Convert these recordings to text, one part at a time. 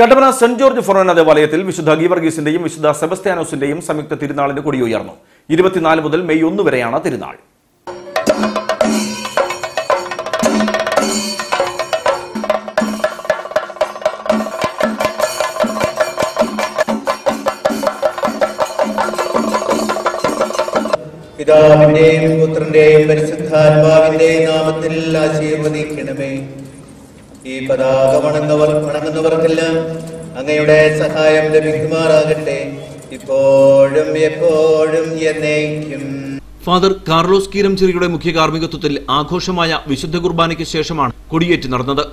Kattappana saint George ഫൊറോന ദേവാലയത്തിൽ വിശുദ്ധ ഗീവർഗീസിന്റെയും വിശുദ്ധ സെബസ്ത്യാനോസിന്റെയും സംയുക്ത തിരുനാളിന് കൊടിയുയർന്നു ഇരുപത്തിനാല് മുതൽ മെയ് ഒന്ന് വരെയാണ് തിരുനാൾ പിതാവിന്റെയും പുത്രന്റെയും പരിശുദ്ധാത്മാവിന്റെയും നാമത്തിൽ ആശീർവദിക്കണമേ ഈ പതാക വണങ്ങുന്നവർ വണങ്ങുന്നവർക്കെല്ലാം അങ്ങയുടെ സഹായം ലഭിക്കുമാറാകട്ടെ ഇപ്പോഴും എപ്പോഴും എന്നേക്കും ഫാദർ കാർലോസ് കീരംചെറിയുടെ മുഖ്യ കാർമ്മികത്വത്തിൽ ആഘോഷമായ വിശുദ്ധ കുർബാനയ്ക്ക് ശേഷമാണ് കൊടിയേറ്റ് നടന്നത്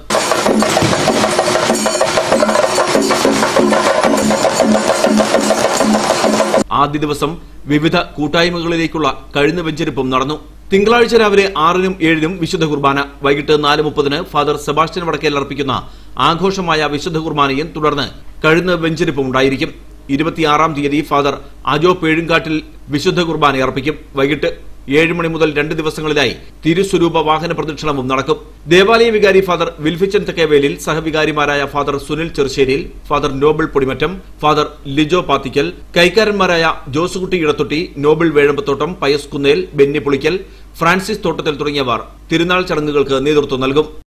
ആദ്യ ദിവസം വിവിധ കൂട്ടായ്മകളിലേക്കുള്ള കഴിഞ്ഞ വെഞ്ചരിപ്പും നടന്നു തിങ്കളാഴ്ച രാവിലെ ആറിനും ഏഴിനും വിശുദ്ധ കുർബാന വൈകിട്ട് നാല് മുപ്പതിന് ഫാദർ സെബാസ്റ്റ്യൻ വടക്കേൽ അർപ്പിക്കുന്ന ആഘോഷമായ വിശുദ്ധ കുർബാനയും തുടർന്ന് കഴുന്ന വെഞ്ചരിപ്പും ഉണ്ടായിരിക്കും ഇരുപത്തിയാറാം തീയതി ഫാദർ അജോ പേഴുങ്കാട്ടിൽ വിശുദ്ധ കുർബാന അർപ്പിക്കും വൈകിട്ട് ഏഴ് മണി മുതൽ രണ്ട് ദിവസങ്ങളിലായി തിരുസ്വരൂപ വാഹന പ്രദക്ഷിണവും നടക്കും ദേവാലയ വികാരി ഫാദർ വിൽഫിച്ചൻ തെക്കേവേലിൽ സഹവികാരിമാരായ father Sunil Cherusseriyil father Noble Podimattam father Lijo Pathickal കൈക്കാരന്മാരായ ജോസുകുട്ടി ഇടത്തൊട്ടി നോബിൾ വേഴമ്പത്തോട്ടം പയസ് കുന്നേൽ ബെന്നി പുളിക്കൽ ഫ്രാൻസിസ് തോട്ടത്തിൽ തുടങ്ങിയവർ തിരുനാൾ ചടങ്ങുകൾക്ക് നേതൃത്വം നൽകും